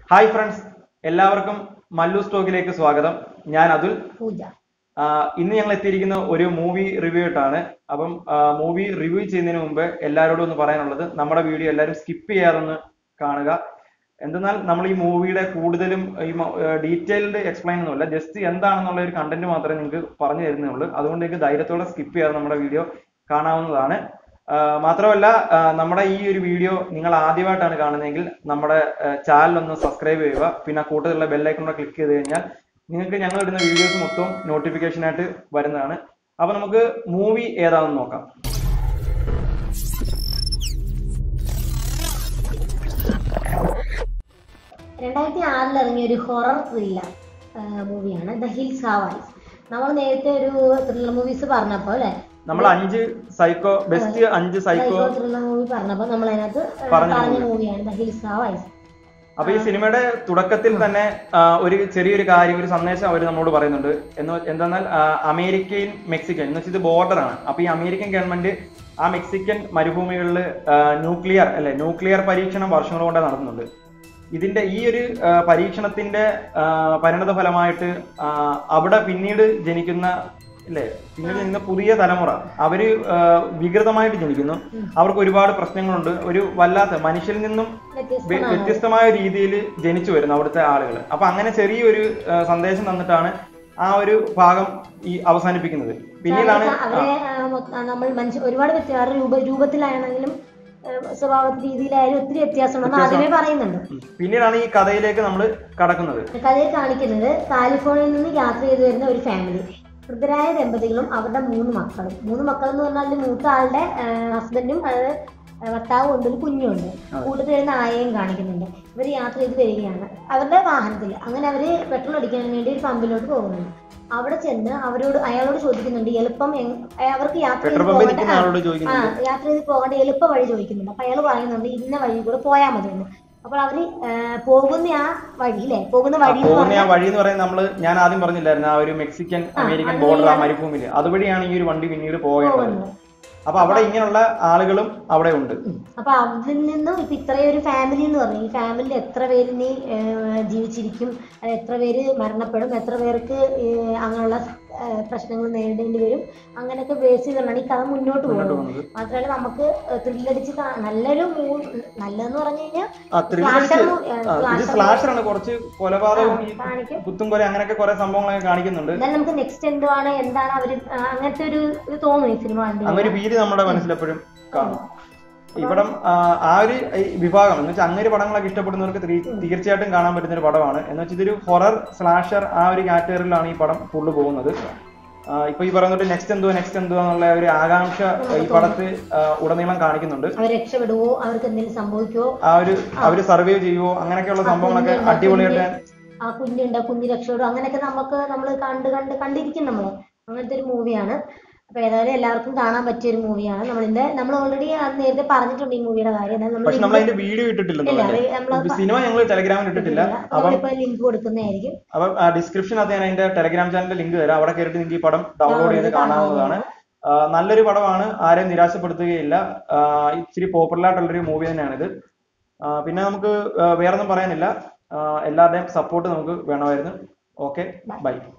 hi friends എല്ലാവർക്കും മല്ലു സ്റ്റോക്കിലേക്ക് സ്വാഗതം ഞാൻ അതുൽ പൂജ ആ, ഇന്ന് ഞങ്ങൾ എത്തിയിരിക്കുന്ന ഒരു മൂവി റിവ്യൂ ആയിട്ടാണ് അപ്പം മൂവി റിവ്യൂ ചെയ്യുന്നതിന് മുമ്പ് എല്ലാവരോടും ഒന്ന് പറയാനുള്ളത് നമ്മുടെ വീഡിയോ എല്ലാവരും സ്കിപ്പ് ചെയ്യാതെ ഒന്ന് കാണുക എന്തെന്നാൽ നമ്മൾ ഈ മൂവിയുടെ കൂടുതലും ഈ ഡീറ്റെയിൽഡ് എക്സ്പ്ലെയിൻ ഒന്നുമില്ല ജസ്റ്റ് എന്താണെന്നുള്ള ഒരു കണ്ടന്റ് മാത്രമേ നിങ്ങൾക്ക് പറഞ്ഞു തരുന്നേ ഉള്ളൂ അതുകൊണ്ട് നിങ്ങൾക്ക് ധൈര്യത്തോടെ സ്കിപ്പ് ചെയ്യാതെ നമ്മുടെ വീഡിയോ കാണാവുന്നതാണ് ആ, മാത്രമല്ല ആ, നമ്മുടെ ഈ ഒരു വീഡിയോ നിങ്ങൾ ആദ്യമായിട്ടാണ് കാണുന്നതെങ്കിൽ നമ്മുടെ ചാനൽ ഒന്ന് സബ്സ്ക്രൈബ് ചെയ്യുക പിന്നെ ആ കൂട്ടത്തിലുള്ള ബെല്ലൈക്കൺ ക്ലിക്ക് ചെയ്ത് കഴിഞ്ഞാൽ നിങ്ങൾക്ക് ഞങ്ങൾ ഇടുന്ന വീഡിയോസ് മൊത്തം നോട്ടിഫിക്കേഷൻ ആയിട്ട് വരുന്നതാണ് അപ്പൊ നമുക്ക് മൂവി ഏതാണെന്ന് നോക്കാം രണ്ടായിരത്തി ആറിൽ ഇറങ്ങിയ ഒരു ഹൊറർ ത്രില്ലർ മൂവിയാണ് ദ ഹിൽസ് ഹാവൈസ് നമ്മൾ നേരത്തെ ഒരു ത്രില്ലർ മൂവീസ് പറഞ്ഞപ്പോൾ അല്ലെ നമ്മൾ അഞ്ച് സൈക്കോ ബെസ്റ്റ് അഞ്ച് സൈക്കോ ത്രില്ലർ മൂവി പറഞ്ഞപ്പോൾ നമ്മൾ അതിനകത്ത് ഏഹ്, പറഞ്ഞ പറഞ്ഞ മൂവിയാണ് ദ ഹിൽസ് ഹാവൈസ് അപ്പൊ ഈ സിനിമയുടെ തുടക്കത്തിൽ തന്നെ ആ, ഒരു ചെറിയൊരു കാര്യം ഒരു സന്ദേശം അവർ നമ്മളോട് പറയുന്നുണ്ട് എന്ന് എന്തെന്നാൽ ആ, അമേരിക്കയും മെക്സിക്കൻ എന്ന് വെച്ചാൽ ഇത് border ആണ് അപ്പൊ ഈ അമേരിക്കൻ ഗവൺമെന്റ് ആ മെക്സിക്കൻ മരുഭൂമികളിൽ ന്യൂക്ലിയർ അല്ലെ ന്യൂക്ലിയർ പരീക്ഷണം വർഷങ്ങൾ കൊണ്ട് നടത്തുന്നുണ്ട് ഇതിന്റെ ഈ ഒരു ആ, പരീക്ഷണത്തിന്റെ ആ, പരിണത ഫലമായിട്ട് ആ, അവിടെ പിന്നീട് ജനിക്കുന്ന അല്ലേ പിന്നീട് ജനിക്കുന്ന പുതിയ തലമുറ അവര് ആ, വികൃതമായിട്ട് ജനിക്കുന്നു അവർക്ക് ഒരുപാട് പ്രശ്നങ്ങളുണ്ട് ഒരു വല്ലാത്ത മനുഷ്യരിൽ നിന്നും വ്യ- വ്യത്യസ്തമാണ് വ്യത്യസ്തമായ രീതിയിൽ ജനിച്ചു വരുന്നു അവിടുത്തെ ആളുകൾ അപ്പൊ അങ്ങനെ ചെറിയൊരു ആ, സന്ദേശം തന്നിട്ടാണ് ആ ഒരു ഭാഗം ഈ അവസാനിപ്പിക്കുന്നത് പിന്നീടാണ് അവരെ ആ, മൊത്ത- നമ്മൾ മനുഷ്യ ഒരുപാട് വ്യത്യാസം അവരുടെ രൂപ രൂപത്തിലാണെങ്കിലും ഏഹ്, സ്വഭാവ രീതിയിലായാലും ഒത്തിരി വ്യത്യാസമുണ്ടെന്ന് ആദ്യമേ പറയുന്നുണ്ട് പിന്നീടാണ് ഈ കഥയിലേക്ക് നമ്മൾ കടക്കുന്നത് കഥയിൽ കാണിക്കുന്നത് കാലിഫോർണിയയിൽ നിന്ന് യാത്ര ചെയ്തു വരുന്ന ഒരു ഫാമിലി വൃദ്ധരായ ദമ്പതികളും അവരുടെ മൂന്ന് മക്കളും മൂന്ന് മക്കൾ എന്ന് പറഞ്ഞാൽ അതിൽ മൂത്ത ആളുടെ ഹസ്ബൻഡും അതായത് ഭർത്താവും ഉണ്ട് ഒരു കുഞ്ഞുണ്ട് കൂടുതൽ വരുന്ന ആയയും കാണിക്കുന്നുണ്ട് ഇവർ യാത്ര ചെയ്ത് വരികയാണ് അവരുടെ വാഹനത്തിൽ അങ്ങനെ അവര് പെട്രോൾ അടിക്കാൻ വേണ്ടി ഒരു പമ്പിലോട്ട് പോകുന്നുണ്ട് അവിടെ ചെന്ന് അവരോട് അയാളോട് ചോദിക്കുന്നുണ്ട് എളുപ്പം എങ്- അവർക്ക് യാത്ര ചെയ്ത് പെട്രോൾ പമ്പിൽ പോകേണ്ട നിൽക്കുന്ന ആളോട് ആ ചോദിക്കുന്നുണ്ട് യാത്ര ചെയ്ത് പോകേണ്ട എളുപ്പ വഴി ചോദിക്കുന്നുണ്ട് അപ്പൊ അയാൾ പറയുന്നുണ്ട് ഇന്ന വഴി കൂടെ പോയാൽ മതി എന്ന് അപ്പോൾ അവര് ആ, പോകുന്ന ആ വഴി അല്ലേ പോകുന്ന ആ വഴി എന്ന് പോകുന്ന പറഞ്ഞാൽ ആ വഴി എന്ന് പറയുന്നത് നമ്മള് ഞാൻ ആദ്യം പറഞ്ഞില്ലായിരുന്നു ആ ഒരു മെക്സിക്കൻ അമേരിക്കൻ ബോർഡർ ആ മരുഭൂമിയിൽ അതുവഴിയാണ് ഈ ഒരു വണ്ടി പിന്നീട് പോകേണ്ടത് പോകുന്നത് അപ്പൊ അവിടെ ഇങ്ങനെയുള്ള ആളുകളും അവിടെ ഉണ്ട് അപ്പൊ അതിൽ നിന്നും ഇപ്പൊ ഇത്രയും ഒരു ഫാമിലി എന്ന് പറഞ്ഞു ഈ ഫാമിലിയിൽ എത്ര പേര് ഇനി ഏഹ്, ജീവിച്ചിരിക്കും അത് എത്ര പേര് മരണപ്പെടും എത്ര പേർക്ക് ഏഹ്, അങ്ങനെയുള്ള ഏഹ്, പ്രശ്നങ്ങൾ നേരിടേണ്ടി വരും അങ്ങനെയൊക്കെ ബേസ് ചെയ്തുകൊണ്ടാണ് ഈ കഥ മുന്നോട്ട് മുന്നോട്ട് പോകുന്നത് പോകുന്നത് മാത്രമല്ല നമുക്ക് ത്രില്ലടിച്ച് കാ- നല്ലൊരു മൂ- നല്ലതെന്ന് പറഞ്ഞു കഴിഞ്ഞാൽ ആ ത്രില്ലടിച്ച് ഇത് സ്ലാഷർ ആണ് കുറച്ച് കൊലപാതകവും ഈ കാണിക്കും കുത്തും കൊല അങ്ങനെയൊക്കെ കുറെ സംഭവങ്ങളൊക്കെ കാണിക്കുന്നുണ്ട് എന്നാലും നമുക്ക് നെക്സ്റ്റ് എന്തുവാണ് എന്താണ് അവര് ആ, അങ്ങനത്തെ ഒരു ഇത് തോന്നും ഈ സിനിമ കണ്ടു അങ്ങനെ ഒരു ഭീതി നമ്മുടെ മനസ്സിലെപ്പോഴും കാണും ഇവിടം ആ, ആ ഒരു ഈ വിഭാഗം എന്ന് വെച്ചാൽ അങ്ങനെ പടങ്ങളൊക്കെ ഇഷ്ടപ്പെടുന്നവർക്ക് തീ- തീർച്ചയായിട്ടും കാണാൻ പറ്റുന്ന ഒരു പടമാണ് എന്ന് വെച്ചാൽ ഇതൊരു ഹൊറർ സ്ലാഷർ ആ ഒരു കാറ്റഗറിയിലാണ് ഈ പടം ഫുള്ള് പോകുന്നത് ആ, ഇപ്പൊ ഈ പറയുന്നത് നെക്സ്റ്റ് എന്തുവാ നെക്സ്റ്റ് എന്തുവാ എന്നുള്ള ഒരു ആകാംക്ഷ ഈ പടത്തിൽ ആ, ഉടനീളം കാണിക്കുന്നുണ്ട് അവർ രക്ഷപ്പെടുവോ അവർക്ക് എന്തെങ്കിലും സംഭവിക്കുവോ ആ ഒരു അവര് സർവൈവ് ചെയ്യുവോ അങ്ങനെയൊക്കെയുള്ള സംഭവങ്ങളൊക്കെ കുഞ്ഞുണ്ട്, അടിപൊളിയായിട്ട് കുഞ്ഞ് ആ കുഞ്ഞുണ്ട് കുഞ്ഞ് രക്ഷപ്പെടും അങ്ങനെയൊക്കെ നമുക്ക് നമ്മൾ കണ്ട് കണ്ട് കണ്ടിരിക്കും നമ്മൾ അങ്ങനത്തെ ഒരു മൂവിയാണ് അപ്പൊ ഏതായാലും എല്ലാവർക്കും കാണാൻ പറ്റിയ ഒരു മൂവിയാണ് നമ്മളിന്റെ നമ്മൾ ഓൾറെഡി നേരത്തെ പറഞ്ഞിട്ടുണ്ട് ഈ മൂവിയുടെ കാര്യം എന്നാൽ നമ്മൾ പക്ഷെ നമ്മൾ അതിന്റെ വീഡിയോ ഇട്ടിട്ടില്ലെന്ന് ഇല്ല, തോന്നുന്നു അത് നമ്മള് സിനിമ ഞങ്ങൾ ടെലഗ്രാമിൽ ഇട്ടിട്ടില്ല അപ്പം നമ്മളിപ്പോ ലിങ്ക് കൊടുക്കുന്നതായിരിക്കും അപ്പം ഡിസ്ക്രിപ്ഷനകത്ത് ഞാൻ അതിന്റെ ടെലഗ്രാം ചാനലിന്റെ ലിങ്ക് തരാം അവിടെ കയറിയിട്ട് നിങ്ങൾക്ക് ഈ പടം ഡൗൺലോഡ് ചെയ്ത് കാണാവുന്നതാണ് ആ, നല്ലൊരു പടമാണ് ആരെയും നിരാശപ്പെടുത്തുകയില്ല ആ, ഇച്ചിരി പോപ്പുലർ ആയിട്ടുള്ളൊരു മൂവി തന്നെയാണിത് ആ, പിന്നെ നമുക്ക് ആ, വേറൊന്നും പറയാനില്ല ആ, എല്ലാവരുടെയും സപ്പോർട്ട് നമുക്ക് വേണമായിരുന്നു ഓക്കെ ബൈ